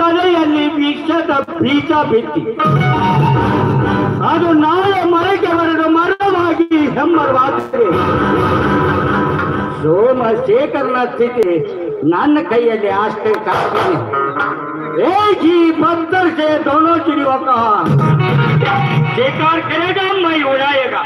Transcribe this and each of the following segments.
ತಲೆಯಲ್ಲಿ ವಿಷದ ಬೀಜ ಬಿತ್ತಿ ಅದು ನಾಳೆ ಮರಕ್ಕೆ ಬರಲು ಮರವಾಗಿ ಹೆಮ್ಮರವಾದರೆ ಸೋಮಶೇಖರನ ಸ್ಥಿತಿ ನನ್ನ ಕೈಯಲ್ಲಿ ಅಷ್ಟೇ ಕಾಡ್ತೀನಿ एक ही पत्थर से दोनों चिड़ियों का शिकार करेगा मैं उड़ाएगा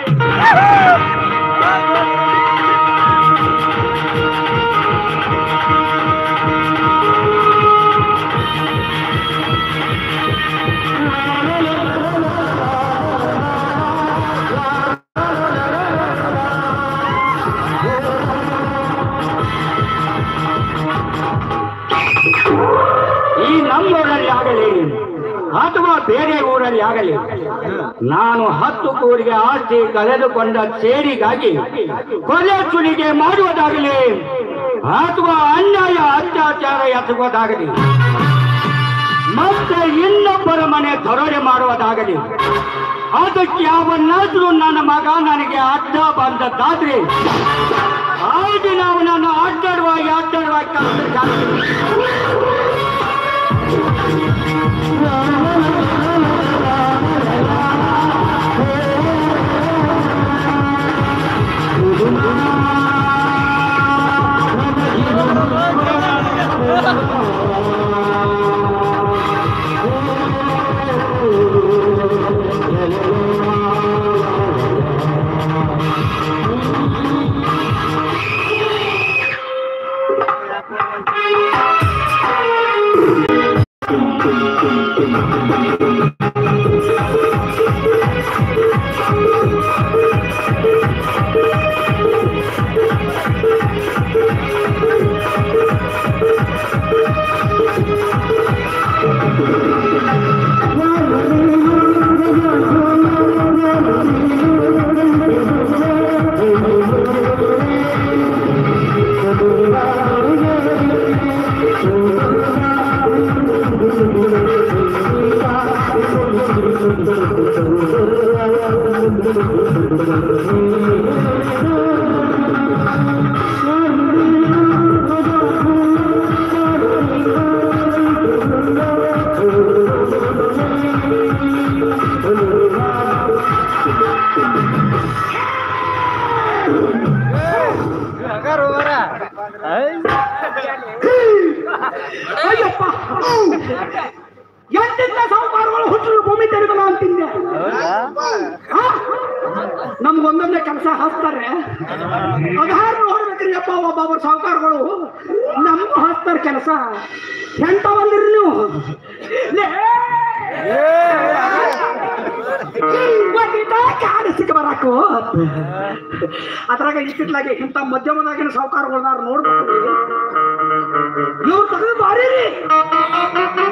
ಈ ನಮ್ಮೂರಲ್ಲಿ ಆಗಲಿ ಅಥವಾ ಬೇರೆ ಊರಲ್ಲಿ ಆಗಲಿ ನಾನು ಹತ್ತು ಕೂರಿಗೆ ಆಸ್ತಿ ಕಳೆದುಕೊಂಡ ಸೇರಿಗಾಗಿ ಕೊಲೆ ಸುಲಿಗೆ ಮಾಡುವುದಾಗಲಿ ಅಥವಾ ಅನ್ಯಾಯ ಅತ್ಯಾಚಾರ ಎಸಗುವುದಾಗಲಿ ಮತ್ತೆ ಇನ್ನೊಬ್ಬರ ಮನೆ ದರೋಡೆ ಮಾಡುವುದಾಗಲಿ ಅದಕ್ಕೆ ಯಾವನ್ನಾದ್ರೂ ನನ್ನ ಮಗ ನನಗೆ ಅಡ್ಡ ಬಂದದ್ದಾದ್ರೆ ಆ ದಿನ ಅವನನ್ನು ಅಡ್ಡಾಡುವಾಗಿ ಅಡ್ಡಾಡುವಾಗಿ ಕಳಿಸ್ಲಿಕ್ಕೆ ಆಗ್ತದೆ. ಅಯ್ಯಪ್ಪ ಎಂಟಿಂದ ಸಾಹುಕಾರಗಳು ಹುಟ್ಟಲು ಭೂಮಿ ತೆರೆದಲ್ಲ ಅಂತಿದ್ದೆ ಆ? ನಮ್ಗೊಂದೊಂದೇ ಕೆಲಸ ಹಾಕ್ತಾರೆ ಅದಾರು ನೋಡ್ಬೇಕ್ರಿ ಅಪ್ಪ ಒಬ್ಬೊಬ್ಬರು ಸಾಹುಕಾರಗಳು ನಮ್ಗೂ ಹಾಕ್ತಾರೆ ಕೆಲಸ ಎಂತ ಬಂದಿರಿ ನೀವು ಲೇ! ಒಂದಿಟ ಕಾಲು ಸಿಕ್ಕ ಬರಾಕು ಅದ್ರಾಗ ಇತ್ತಿತ್ಲಾಗೆ ಇಂಥ ಮಧ್ಯಮದಾಗಿನ ಸಾಹುಕಾರಗಳನ್ನ ನೋಡ್ಬೇಕು ಇವ್ರು ತೆಗೆದು ಬಾರಿ